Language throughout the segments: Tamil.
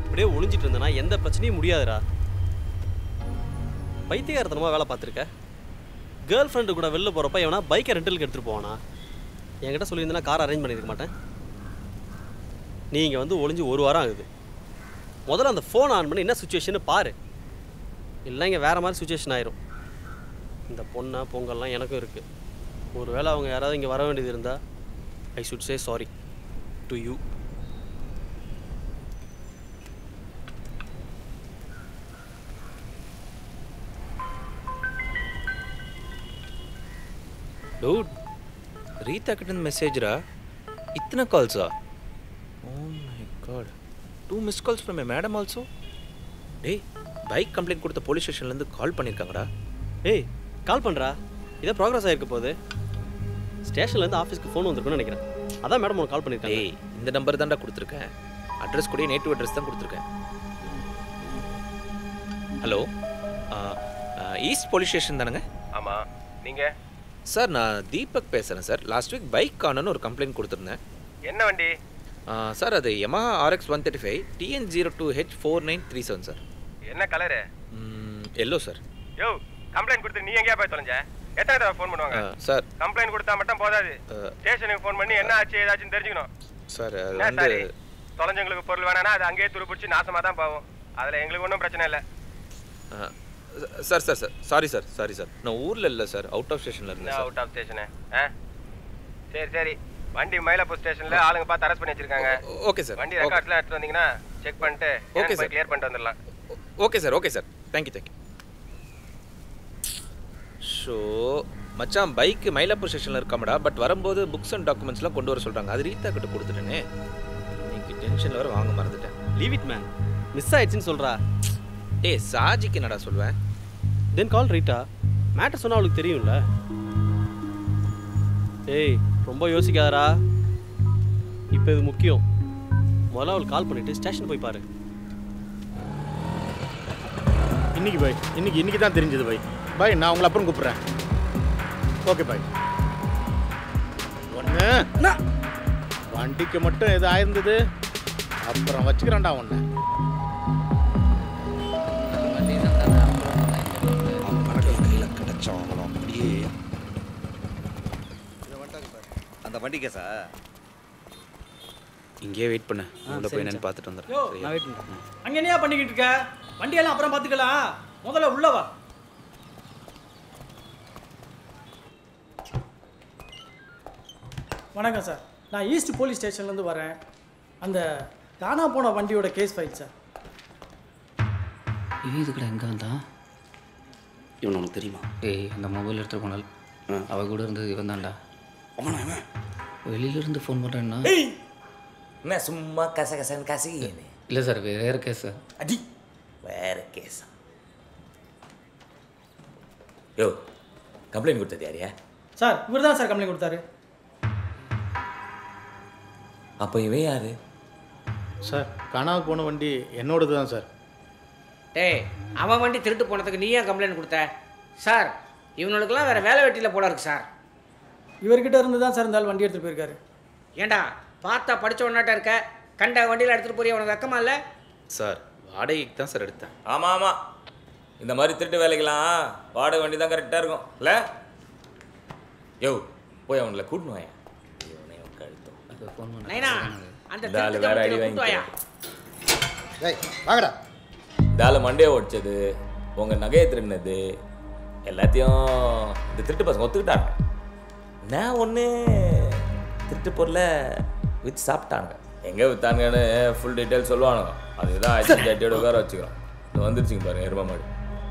இப்படியே ஒளிஞ்சிட்டு இருந்தேன்னா எந்த பிரச்சனையும் முடியாதுடா பைத்தியகாரத்தனமாக வேலை பார்த்துருக்க கேர்ள் ஃப்ரெண்டு கூட வெளில போகிறப்ப எவனா பைக்கை ரெண்டலுக்கு எடுத்துகிட்டு போவானா என்கிட்ட சொல்லியிருந்தேன்னா கார் அரேஞ்ச் பண்ணியிருக்க மாட்டேன் நீ இங்கே வந்து ஒளிஞ்சு ஒரு வாரம் ஆகுது முதல்ல அந்த ஃபோன் ஆன் பண்ணி என்ன சுச்சுவேஷன் பாரு இல்லை இங்கே வேறு மாதிரி சுச்சுவேஷன் ஆயிரும் இந்த பொண்ணை பொங்கல்லாம் எனக்கும் இருக்குது ஒருவேளை அவங்க யாராவது இங்கே வர வேண்டியது இருந்தால் I should say sorry to you dude Reetha கிட்ட இருந்து மெசேஜ்ரா இத்தனை கால்ஸா oh my god two miss calls from madam also டேய் பைக் கம்ப்ளைண்ட் கொடுத்த போலீஸ் ஸ்டேஷன்லேருந்து கால் பண்ணியிருக்காங்கடா ஏய் கால் பண்ணுறா இதே ப்ராக்ரஸ் ஆகிருக்க போகுது ஸ்டேஷன்லேருந்து ஆஃபீஸ்க்கு ஃபோன் வந்திருக்குன்னு நினைக்கிறேன் அதான் மேடம் உனக்கு கால் பண்ணியிருக்காங்க டேய் இந்த நம்பர் தான்டா கொடுத்துருக்கேன் அட்ரஸ் கூட நேட்டிவ் அட்ரஸ் தான் கொடுத்துருக்கேன் ஹலோ ஈஸ்ட் போலீஸ் ஸ்டேஷன் தானேங்க ஆமாம் நீங்கள் சார் நான் தீபக் பேசுகிறேன் சார் லாஸ்ட் வீக் பைக் காணன்னு ஒரு கம்ப்ளைண்ட் கொடுத்துருந்தேன் என்ன வண்டி ஆ, சார் அது Yamaha RX one thirty five TN zero two H four nine three seven sir என்ன கலரு எல்லோ சார் யோ கம்ப்ளைண்ட் கொடுத்து நீ எங்கேயா போய் தொலைஞ்ச எத்தனை தடவை ஃபோன் பண்ணுவாங்க சார் கம்ப்ளைண்ட் கொடுத்தா மட்டும் போதாது அஹ். ஸ்டேஷனுக்கு ஃபோன் பண்ணி என்ன ஆச்சு ஏதாச்சும் தெரிஞ்சுக்கணும் சார் அது என்ன வந்து சாரி தொலைஞ்சவங்களுக்கு பொருள் வேணாம்னா அது அங்கேயே துருப்பிடிச்சு நாசமாக தான் போகும் அதில் எங்களுக்கு ஒன்றும் பிரச்சனை இல்லை ஆ, sir sir sir sorry sir sorry sir நான் ஊரில் இல்லை சார் அவுட் ஆஃப் ஸ்டேஷனில் என்ன இருந்தேன் சார் அவுட் ஆஃப் ஸ்டேஷனு ஆ சரி சரி வண்டி மயிலாப்பூர் ஸ்டேஷனில் ஆளுங்க பார்த்து அரெஸ்ட் பண்ணி வச்சிருக்காங்க ஓகே சார் வண்டி ரெக்கார்ட்ஸ்லாம் எடுத்துட்டு வந்தீங்கன்னா செக் பண்ணிட்டு Okay, ஓகே sir. போய் கிளியர் பண்ணிட்டு வந்துடலாம் okay sir okay sir thank you thank you ஷோ மச்சான் பைக்கு மயிலாப்பூர் ஸ்டேஷனில் இருக்காமடா பட் வரும்போது புக்ஸ் அண்ட் டாக்குமெண்ட்ஸ்லாம் கொண்டு வர சொல்கிறாங்க அது ரீதா கிட்ட கொடுத்துட்டேனே இன்னைக்கு டென்ஷனில் வர வாங்க மறந்துட்டேன் லீவ் இட் மேன் மிஸ் ஆயிடுச்சுன்னு சொல்கிறா டேய் சாஜிக்கு என்னடா சொல்வேன் தென் கால் ரீட்டா மேட்டர் சொன்னால் அவளுக்கு தெரியும்ல ஏய் ரொம்ப யோசிக்காதடா இப்போ இது முக்கியம் முதல்ல அவளுக்கு கால் பண்ணிட்டு ஸ்டேஷன் போய் பாரு இன்னைக்கு பாய் இன்னைக்கு இன்னைக்கு தான் தெரிஞ்சது பாய் பாய் நான் உங்களை அப்புறம் கூப்பிட்றேன் ஓகே பாய் ஒன்று வண்டிக்கு மட்டும் எது ஆயிருந்தது அப்புறம் வச்சுக்கிறேன்டா ஒன்று கையில் கிடைச்சவங்களும் அப்படியே அந்த வண்டி கேஸா இங்கேயே வெயிட் பண்ண உள்ள போய் என்னன்னு பார்த்துட்டு வந்துடுறேன் யோ சரியா? நான் வெயிட் பண்ணுறேன் அங்கே என்னையா பண்ணிக்கிட்டு இருக்க வண்டியெல்லாம் அப்புறம் பார்த்துக்கலாம் முதல்ல உள்ள வா வணக்கம் சார் நான் ஈஸ்ட் போலீஸ் ஸ்டேஷன்லேருந்து வரேன் அந்த காணா போன வண்டியோட கேஸ் ஃபைல் சார் இவன் இதுக்கட எங்கே வந்தான் இவன் உனக்கு தெரியுமா ஏய் அந்த மொபைல் எடுத்துட்டு போனால் அவ கூட இருந்தது இவன் தான்டா அவனா இவன் வெளியிலேருந்து ஃபோன் பண்ணுறேன்னா என்ன சும்மா கசகசன்னு கசகியேன்னு இல்லை சார் வேற கேஸ் சார் அடி வேற கேஸா யோ கம்ப்ளைண்ட் கொடுத்தது யாரியா சார் இவர் தான் சார் கம்ப்ளைண்ட் கொடுத்தாரு அப்போ இவன் யாரு சார் காணாம போன வண்டி என்னோடது தான் சார் டேய் அவன் வண்டி திருட்டு போனதுக்கு நீ ஏன் கம்ப்ளைண்ட் கொடுத்த சார் இவனுக்கெல்லாம் வேற வேலை வெட்டியில் போல இருக்கு சார் இவர்கிட்ட இருந்து தான் சார் இந்த ஆள் வண்டி எடுத்துகிட்டு போயிருக்காரு ஏண்டா பார்த்தா படிச்ச ஒன்னாட்ட இருக்க கண்ட வண்டியில் எடுத்துகிட்டு போறிய உனக்கு வெக்கமா இல்லை சார் வாடகைக்கு தான் சார் எடுத்தேன் ஆமாம் ஆமாம் இந்த மாதிரி திருட்டு வேலைக்கெல்லாம் வாடகை வண்டி தான் கரெக்டாக இருக்கும் இல்லை யோ போய் அவனில் கூட்டணும் வாயா இவனையும் கழுத்தும் ஃபோன் பண்ண நைனா அந்த இந்த ஆளு திருட்டு வேற அடி கம்பெனில வாங்கிட்டு. கூட்டு வாயா ஏய் வாங்கடா இந்த ஆள் மண்டையை உடைச்சது உங்கள் நகையை திருடினது எல்லாத்தையும் இந்த திருட்டு பசங்க ஒத்துக்கிட்டாங்க நான் ஒன்று திருட்டு பொருளை விற்று சாப்பிட்டாங்க எங்கே விற்றாங்கன்னு ஃபுல் டீட்டெயில் சொல்லுவானுங்க அதுக்கு தான் அடிச்சு ஜட்டியோட உட்கார வச்சுக்கிறோம் இது வந்துருச்சுங்க பாருங்க எரும மாடு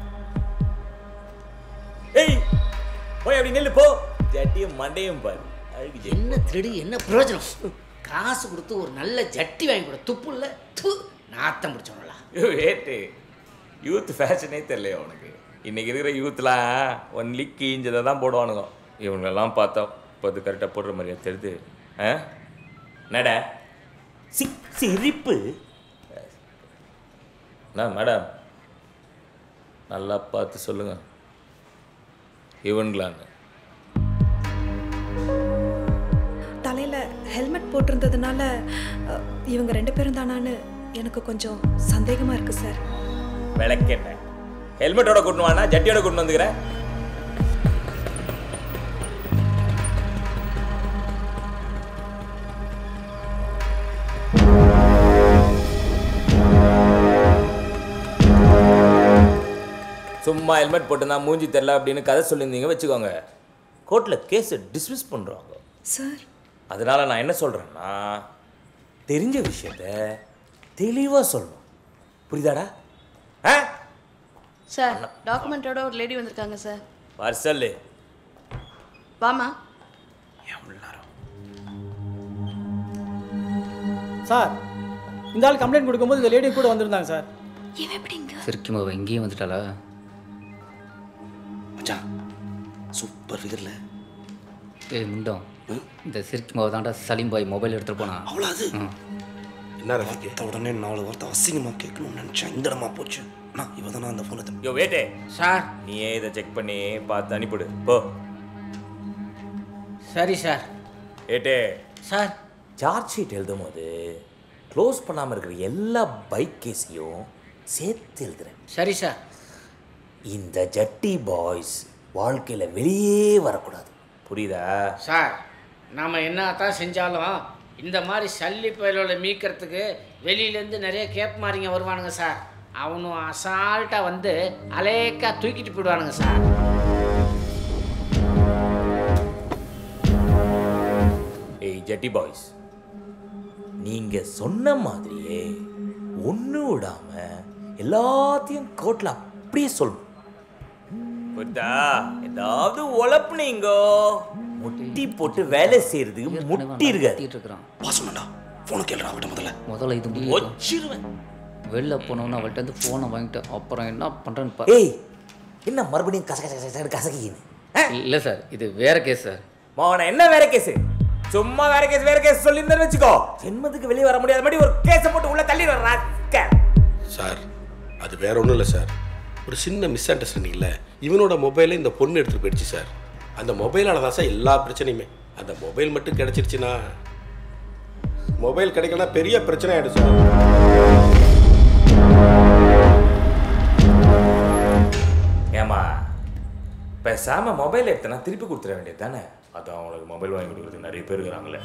ஏய் போய் அப்படி நில்லு போ ஜட்டியும் மண்டையும் பாரு அழுகு ஜட்டி. என்ன திருடி என்ன பிரயோஜனம் காசு கொடுத்து ஒரு நல்ல ஜட்டி வாங்கி கொடு துப்பு இல்லை து நாத்தம் பிடிச்சவங்களா ஐயோ ஏட்டு யூத் ஃபேஷனே தெரியல உனக்கு இன்னைக்கு இருக்கிற யூத்லாம் ஒன்லி கீஞ்சதை தான் போடுவானுங்க இவங்களெல்லாம் பார்த்தா இப்போ அது கரெக்டாக போடுற மாதிரியா தெரியுது ஆ நட சி சிரிப்பு என்ன மேடம் நல்லா பார்த்து சொல்லுங்க இவன்களான்னு தலையில் ஹெல்மெட் போட்டிருந்ததுனால அஹ், இவங்க ரெண்டு பேரும் தானான்னு எனக்கு கொஞ்சம் சந்தேகமா இருக்கு சார் விளக்கெண்ண ஹெல்மெட்டோட கொண்டு வானா ஜட்டியோட கொண்டு வந்துக்கிறேன் சும்மா ஹெல்மெட் போட்டுருந்தா மூஞ்சி தெரில அப்படின்னு கதை சொல்லியிருந்தீங்க வச்சுக்கோங்க கோர்ட்டில் கேஸை டிஸ்மிஸ் பண்ணுறாங்க சார் அதனால நான் என்ன சொல்கிறேன்னா தெரிஞ்ச விஷயத்த தெளிவாக சொல்லணும் புரியுதாடா ஆ சார் டாக்குமெண்ட்டோட ஒரு லேடி வந்திருக்காங்க சார் வர சொல்லு வாமா சார் இந்த ஆள் கம்ப்ளைண்ட் கொடுக்கும்போது இந்த லேடி கூட வந்திருந்தாங்க சார் சிரிக்குமாவா இங்கேயும் வந்துட்டாளா மச்சான் சூப்பர் ஃபிகர்ல ஏய் முண்டம் இந்த சிரிக்குமாவை தாண்டா சலீம் பாய் மொபைல் எடுத்துட்டு போனா அவ்வளோ அது ம். என்ன ரசிக்க உடனே நாலு வார்த்தை அசிங்கமாக கேட்கணும்னு நினச்சேன் இந்த இடமா போச்சு நான் இவ தானே அந்த ஃபோனை யோ வேட்டே சார் நீயே இதை செக் பண்ணி பார்த்து அனுப்பிடு போ சரி சார் ஏட்டே சார் சார்ஜ் ஷீட் எழுதும் போது க்ளோஸ் பண்ணாமல் இருக்கிற எல்லா பைக் கேஸையும் சேர்த்து எழுதுறேன் சரி சார் இந்த ஜட்டி பாய்ஸ் வாழ்க்கையில் வெளியே வரக்கூடாது புரியுதா சார் நாம் என்ன தான் செஞ்சாலும் இந்த மாதிரி சல்லி பயலோட மீக்கிறதுக்கு வெளியிலேருந்து நிறைய கேப் மாதிரிங்க வருவானுங்க சார் அவனும் அசால்ட்டாக வந்து அலேக்கா தூக்கிட்டு போயிடுவானுங்க சார் ஏய் ஜட்டி பாய்ஸ் நீங்கள் சொன்ன மாதிரியே ஒன்று விடாம எல்லாத்தையும் கோர்ட்டில் அப்படியே சொல்லணும் புரியுதா ஏதாவது உழப்புனீங்கோ முட்டி போட்டு வேலை செய்யறதுக்கு முட்டி இருக்காது இருக்கிறான் பாசமாடா ஃபோனை கேளுடா அவட்ட முதல்ல முதல்ல இது முடியும் வச்சிருவேன் வெளில போனவொன்னு அவள்கிட்ட இருந்து ஃபோனை வாங்கிட்டு அப்புறம் என்ன பண்ணுறேன்னு பாரு ஏய் என்ன மறுபடியும் கசக கசக கசக கசகின்னு இல்லை சார் இது வேற கேஸ் சார் மோன என்ன வேற கேஸ் சும்மா வேற கேஸ் வேற கேஸ் சொல்லியிருந்தேன்னு வச்சுக்கோ ஜென்மத்துக்கு வெளியே வர முடியாத மாதிரி ஒரு கேஸை போட்டு உள்ள தள்ளி வர்றாக்க சார் அது வேற ஒன்றும் இல்லை சார் ஒரு சின்ன மிஸ் அண்டர்ஸ்டாண்டிங்கில் இவனோட மொபைலை இந்த பொண்ணு எடுத்துகிட்டு போயிடுச்சு சார் அந்த மொபைலால தான் சார் எல்லா பிரச்சனையுமே அந்த மொபைல் மட்டும் கிடைச்சிருச்சுன்னா மொபைல் கிடைக்கலனா பெரிய பிரச்சனை ஆகிடும் சார் ஏமா பேசாம மொபைல் எடுத்தனா திருப்பி கொடுத்துட வேண்டியது தானே அதான் அவங்களுக்கு மொபைல் வாங்கி கொடுக்குறது நிறைய பேர் இருக்கிறாங்களே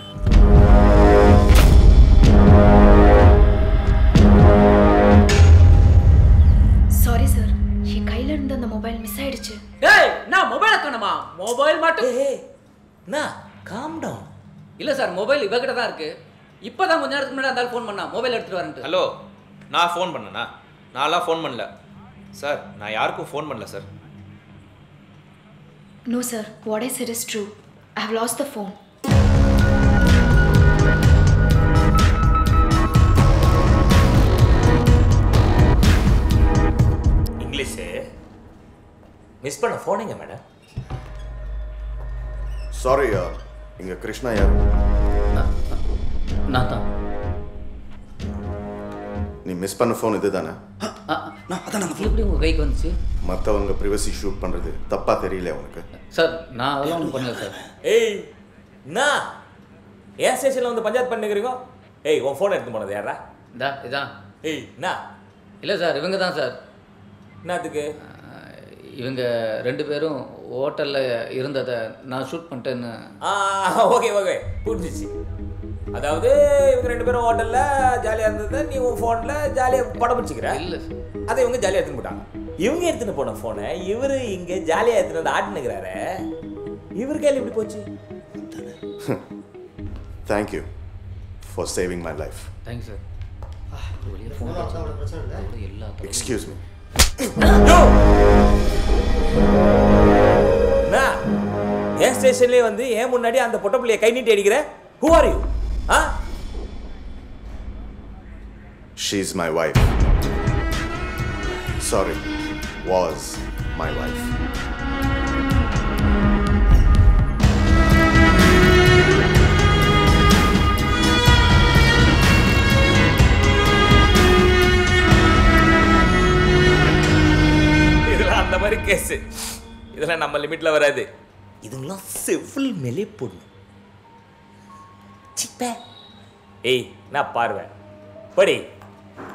சாரி சார் என் கையில இருந்த அந்த மொபைல் மிஸ் ஆயிடுச்சு டேய் நான் மொபைலை காணுமா மொபைல் மட்டும் நான் காம் டவுன் இல்லை சார் மொபைல் இவகிட்ட தான் இருக்கு இப்போ தான் கொஞ்ச நேரத்துக்கு முன்னாடி அந்த ஃபோன் பண்ணா மொபைல் எடுத்துட்டு வரேன்ட்டு ஹலோ நான் ஃபோன் பண்ணேனா நான்லாம் ஃபோன் பண்ணல சார் நான் யாருக்கும் ஃபோன் பண்ணல sir no sir what I said is true i have lost the phone English miss பண்ண ஃபோனுங்க மேடம் சாரி யார் இங்க கிருஷ்ணா யார் நான் தான் நீ மிஸ் பண்ண ஃபோன் இதுதானே எப்படி உங்கள் கைக்கு வந்துச்சு மற்றவங்க ப்ரிவசி ஷூட் பண்றது தப்பா தெரியல உனக்கு சார் நான் அதெல்லாம் ஒன்றும் பண்ணல சார் ஏய் நான் ஏன் ஸ்டேஷனில் வந்து பஞ்சாயத்து பண்ணுகிறீங்க ஏய் உன் ஃபோன் எடுத்து போனது யாரா இதா இதான் ஏய் நான் இல்லை சார் இவங்க தான் சார் என்னத்துக்கு இவங்க ரெண்டு பேரும் ஹோட்டலில் இருந்ததை நான் ஷூட் பண்ணிட்டேன்னு ஆ ஓகே ஓகே புரிஞ்சிச்சு அதாவது இவங்க ரெண்டு பேரும் ஹோட்டலில் ஜாலியாக இருந்தது நீ உன் ஃபோனில் ஜாலியாக படம் பிடிச்சிக்கிற இல்லை அதை இவங்க ஜாலியாக எடுத்துன்னு போட்டாங்க இவங்க எடுத்துன்னு போன ஃபோனை இவர் இங்கே ஜாலியாக எடுத்துன்னு வந்து ஆட்டினுக்கிறாரு இவர் கையில் எப்படி போச்சு thank you for saving my life thanks sir வெளியே ஃபோன் எல்லா எக்ஸ்கியூஸ் மீ என்ன என் ஸ்டேஷன்லேயே வந்து ஏன் முன்னாடி அந்த பொட்ட பிள்ளைய கை நீட்டி அடிக்கிற ஹூ ஆர் யூ ஆ she's my wife sorry was my wife இதெல்லாம் அந்த மாதிரி கேஸ் இதெல்லாம் நம்ம லிமிட்ல வராது இதுங்களாம் செவில் மேலே போடணும் சிப்ப ஏய் நான் பார்வை படி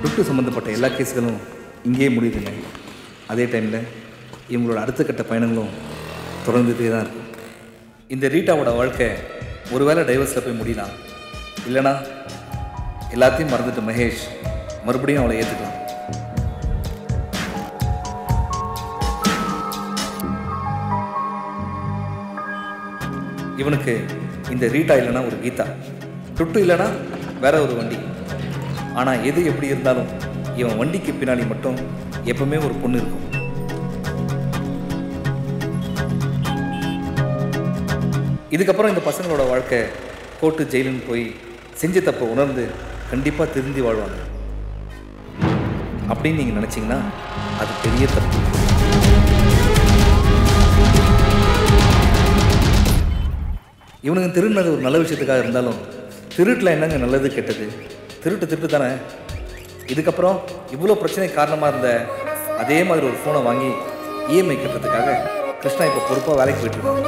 டுட்டு சம்மந்தப்பட்ட எல்லா கேஸுகளும் இங்கேயே முடியுதுங்க அதே டைமில் இவங்களோட அடுத்த கட்ட பயணங்களும் தொடர்ந்துட்டே தான் இருக்கும் இந்த ரீட்டாவோட வாழ்க்கை ஒருவேளை டைவர்ஸில் போய் முடியலாம் இல்லைனா எல்லாத்தையும் மறந்துட்டு மகேஷ் மறுபடியும் அவளை ஏற்றுக்கலாம் இவனுக்கு இந்த ரீட்டா இல்லைன்னா ஒரு கீதா டுட்டு இல்லைன்னா வேற ஒரு வண்டி ஆனால் எது எப்படி இருந்தாலும் இவன் வண்டிக்கு பின்னாடி மட்டும் எப்பவுமே ஒரு பொண்ணு இருக்கும் இதுக்கப்புறம் இந்த பசங்களோட வாழ்க்கை கோர்ட்டு ஜெயிலுன்னு போய் செஞ்ச தப்பை உணர்ந்து கண்டிப்பாக திருந்தி வாழ்வாங்க அப்படின்னு நீங்கள் நினச்சிங்கன்னா அது பெரிய தப்பு இவனுங்க திருடினது ஒரு நல்ல விஷயத்துக்காக இருந்தாலும் திருட்டில் என்னங்க நல்லது கெட்டது திருட்டு திருட்டு தானே இதுக்கப்புறம் இவ்வளோ பிரச்சனை காரணமாக இருந்த அதே மாதிரி ஒரு ஃபோனை வாங்கி இஎம்ஐ கட்டுறதுக்காக கிருஷ்ணா இப்போ பொறுப்பாக வேலைக்கு போயிட்டு இருக்கான்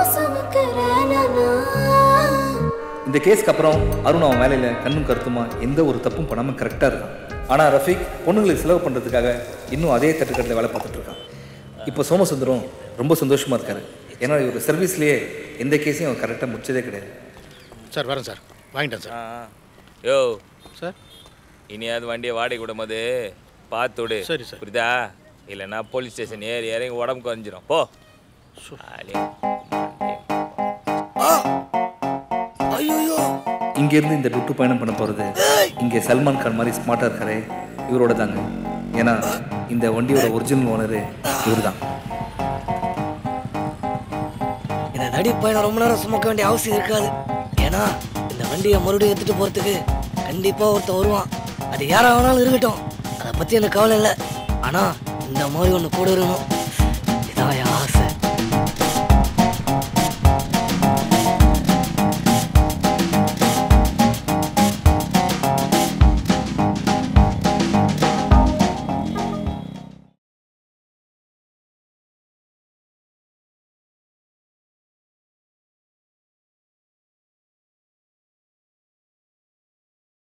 இந்த கேஸ்க்கு அப்புறம் அருண் அவன் வேலையில் கண்ணும் கருத்துமா எந்த ஒரு தப்பும் பண்ணாமல் கரெக்டாக இருக்கான் ஆனால் ரஃபீக் பொண்ணுங்களுக்கு செலவு பண்ணுறதுக்காக இன்னும் அதே தட்டுக்கட்டில் வேலை பார்த்துட்டு இருக்கான் இப்போ சோமசுந்தரம் ரொம்ப சந்தோஷமாக இருக்காரு ஏன்னா இவர் சர்வீஸ்லேயே எந்த கேஸையும் அவர் கரெக்டாக முடிச்சதே கிடையாது சார் வரேன் சார் வாங்கிட்டேன் சார் யோ சார் இனியாவது வண்டியை வாடகை விடும்போது பார்த்து விடு சரி, சார். புரியுதா இல்லைன்னா போலீஸ் ஸ்டேஷன் ஏறி இறங்கி உடம்பு குறைஞ்சிரும் போ ஆளே. ஐயோ இங்கேருந்து இந்த டுட்டு பயணம் பண்ண போகிறது இங்கே சல்மான் கான் மாதிரி ஸ்மார்ட்டாக இருக்காரே இவரோட தாங்க ஏன்னா இந்த வண்டியோட ஒரிஜினல் ஓனரு இவர் தான் இந்த நடி பயணம் ரொம்ப நேரம் சுமக்க வேண்டிய அவசியம் இருக்காது ஏன்னா இந்த வண்டியை மறுபடியும் எடுத்துட்டு போறதுக்கு கண்டிப்பா ஒருத்தன் வருவான் அது யாரா வேணாலும் இருக்கட்டும் அதை பத்தி எனக்கு கவலை இல்லை ஆனா இந்த மாதிரி ஒன்று கூட இருக்கணும் இதான் யார்